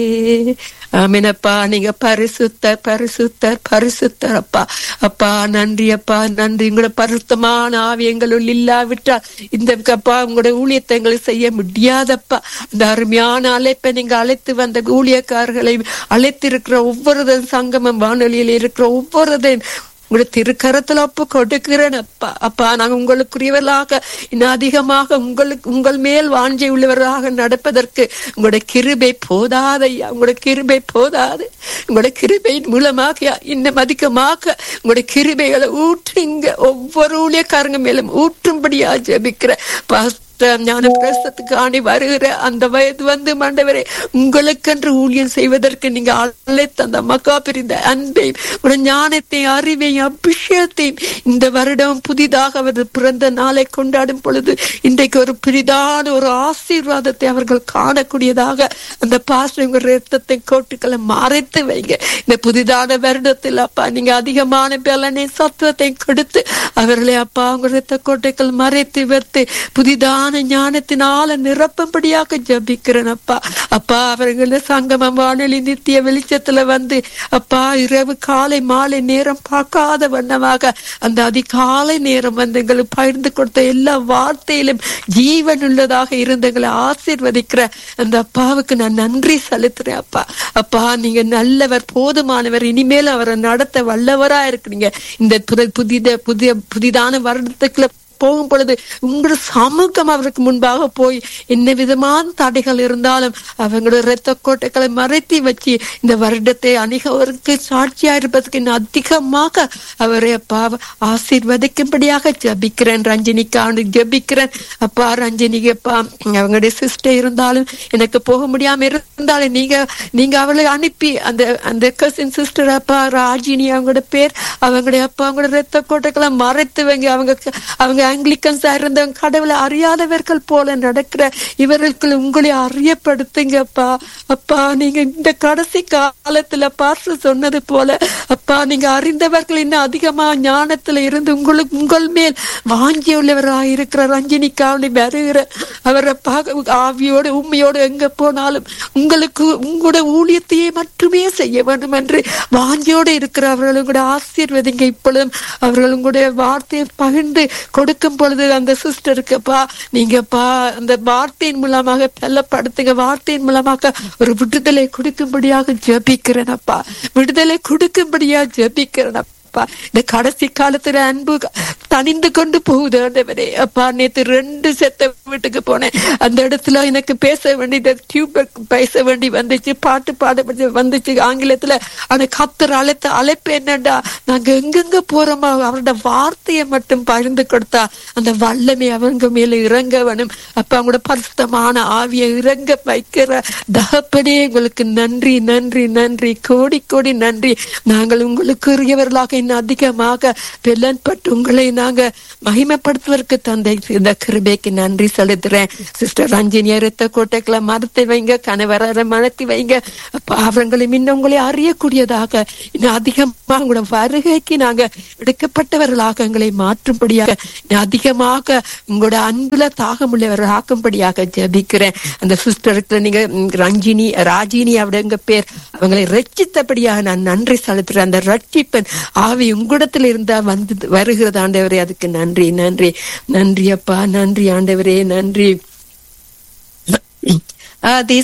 ஆமீனப்பா நீங்க பரிசுத்தர் பரிசுத்தர் பரிசுத்தர் அப்பா அப்பா நன்றி அப்பா நன்றி உங்களோட பரிசுத்தமான ஆவி எங்களுள் இல்லாவிட்டால் இந்த அப்பா உங்களோட ஊழியத்தை எங்களுக்கு செய்ய முடியாதப்பா இந்த அருமையான அழைப்பை நீங்க அழைத்து வந்த ஊழியக்காரர்களை அழைத்திருக்கிற ஒவ்வொரு சங்கமம் வானொலியில் இருக்கிற ஒவ்வொரு உங்களுடைய திருக்கரத்துல ஒப்பு கொடுக்கிறேன் அப்பா அப்பா நாங்க உங்களுக்குரியவர்களாக இன்னும் அதிகமாக உங்களுக்கு உங்கள் மேல் வாஞ்சை உள்ளவர்களாக நடப்பதற்கு உங்களுடைய கிருபை போதாதையா உங்களுடைய கிருபை போதாது உங்களுடைய கிருபையின் மூலமாக இன்னும் அதிகமாக உங்களுடைய கிருபைகளை ஊற்றுங்க ஒவ்வொரு ஊழியக்காரங்க மேலும் ஊற்றும்படியா ஜபிக்கிற ஞான பிரசத்துக்காண்டி வருகிற அந்த வயது வந்து மண்டவரே உங்களுக்கென்று ஊழியம் செய்வதற்கு நீங்க அழைத்த அந்த மக்கா பிரிந்த அன்பையும் ஒரு ஞானத்தையும் அறிவையும் அபிஷேகத்தையும் இந்த வருடம் புதிதாக அவரது பிறந்த நாளை கொண்டாடும் பொழுது இன்றைக்கு ஒரு பெரிதான ஒரு ஆசீர்வாதத்தை அவர்கள் காணக்கூடியதாக அந்த பாஸ்டர் உங்க ரத்தத்தை கோட்டுக்களை மறைத்து வைங்க இந்த புதிதான வருடத்தில் அப்பா நீங்க அதிகமான பலனை சத்துவத்தை கொடுத்து அவர்களை அப்பா உங்க ரத்த கோட்டைகள் மறைத்து வைத்து புதிதான ஞானத்தினால நிரப்பும்படியாக ஜபிக்கிறேன் அப்பா அப்பா அவர்கள் சங்கமம் வானொலி நித்திய வெளிச்சத்துல வந்து அப்பா இரவு காலை மாலை நேரம் பார்க்காத வண்ணமாக அந்த அதிகாலை நேரம் வந்து எங்களுக்கு பகிர்ந்து கொடுத்த எல்லா வார்த்தையிலும் ஜீவன் உள்ளதாக இருந்து எங்களை ஆசீர்வதிக்கிற அந்த அப்பாவுக்கு நான் நன்றி செலுத்துறேன் அப்பா அப்பா நீங்க நல்லவர் போதுமானவர் இனிமேல் அவரை நடத்த வல்லவரா இருக்கிறீங்க இந்த புதித புதிய புதிதான வருடத்துக்குள்ள போகும் பொழுது உங்களோட சமூகம் அவருக்கு முன்பாக போய் என்ன விதமான தடைகள் இருந்தாலும் அவங்களோட இரத்த கோட்டைகளை மறைத்தி வச்சு இந்த வருடத்தை அணிகவருக்கு சாட்சியா இருப்பதற்கு இன்னும் அதிகமாக அவரை அப்பா ஆசீர்வதிக்கும்படியாக ஜபிக்கிறேன் ரஞ்சினிக்காண்டு ஜபிக்கிறேன் அப்பா ரஞ்சினிக்கு அப்பா அவங்களுடைய சிஸ்டர் இருந்தாலும் எனக்கு போக முடியாம இருந்தாலும் நீங்க நீங்க அவளை அனுப்பி அந்த அந்த கசின் சிஸ்டர் அப்பா ராஜினி அவங்களோட பேர் அவங்களுடைய அப்பா அவங்களோட இரத்த கோட்டைகளை மறைத்து வைங்க அவங்க அவங்க ஆங்கிலிக்கன்ஸா இருந்தவங்க கடவுளை அறியாதவர்கள் போல நடக்கிற இவர்களுக்கு உங்களை அறியப்படுத்துங்கப்பா அப்பா நீங்க இந்த கடைசி காலத்துல பார்த்து சொன்னது போல அப்பா நீங்க அறிந்தவர்கள் இன்னும் அதிகமா ஞானத்துல இருந்து உங்களுக்கு உங்கள் மேல் வாங்கி உள்ளவராக இருக்கிற ரஞ்சினிக்காவணி வருகிற அவரை பார்க்க ஆவியோடு உண்மையோடு எங்க போனாலும் உங்களுக்கு உங்களோட ஊழியத்தையே மட்டுமே செய்ய வேண்டும் என்று வாஞ்சியோடு இருக்கிற அவர்களும் கூட ஆசீர்வதிங்க இப்பொழுதும் அவர்கள் உங்களுடைய வார்த்தையை பகிர்ந்து கொடுக்கும் பொழுது அந்த சிஸ்டருக்குப்பா நீங்கப்பா அந்த வார்த்தையின் மூலமாக பலப்படுத்துங்க வார்த்தையின் மூலமாக ஒரு விடுதலை கொடுக்கும்படியாக ஜபிக்கிறேன் அப்பா விடுதலை கொடுக்கும்படியா ஜபிக்கிறேன் அப்பா இந்த கடைசி காலத்துல அன்பு தனிந்து கொண்டு போகுது ஆண்டவரே அப்பா நேத்து ரெண்டு செத்த வீட்டுக்கு போனேன் அந்த இடத்துல எனக்கு பேச வேண்டியது டியூப் பேச வேண்டி வந்துச்சு பாட்டு பாட வந்துச்சு ஆங்கிலத்துல ஆனா கத்தர் அழைத்த அழைப்பு என்னடா நாங்க எங்கெங்க போறோமோ அவரோட வார்த்தையை மட்டும் பகிர்ந்து கொடுத்தா அந்த வல்லமை அவங்க மேல இறங்க வேணும் அப்ப அவங்களோட பரிசுத்தமான ஆவியை இறங்க வைக்கிற தகப்பனே உங்களுக்கு நன்றி நன்றி நன்றி கோடி கோடி நன்றி நாங்கள் உங்களுக்கு உரியவர்களாக இன்னும் அதிகமாக பெல்லன்பட்டு உங்களை நாங்க மகிமைப்படுத்துவதற்கு தந்தை இந்த கிருபைக்கு நன்றி செலுத்துறேன் சிஸ்டர் ரஞ்சினி ரத்த கோட்டைகளை மரத்தை வைங்க கணவர மனத்தி வைங்க அப்ப அவங்களை இன்னும் உங்களை அறியக்கூடியதாக இன்னும் அதிகமாக உங்களோட வருகைக்கு நாங்க எடுக்கப்பட்டவர்களாக எங்களை மாற்றும்படியாக அதிகமாக உங்களோட அன்புல தாகமுள்ளவர்கள் ஆக்கும்படியாக ஜபிக்கிறேன் அந்த சிஸ்டருக்கு நீங்க ரஞ்சினி ராஜினி அப்படிங்க பேர் அவங்களை ரட்சித்தபடியாக நான் நன்றி செலுத்துறேன் அந்த ரட்சிப்பன் ஆவி உங்களிடத்துல இருந்தா வந்து வருகிறது ஆண்டவரே அதுக்கு நன்றி நன்றி நன்றி அப்பா நன்றி ஆண்டவரே நன்றி ஆதி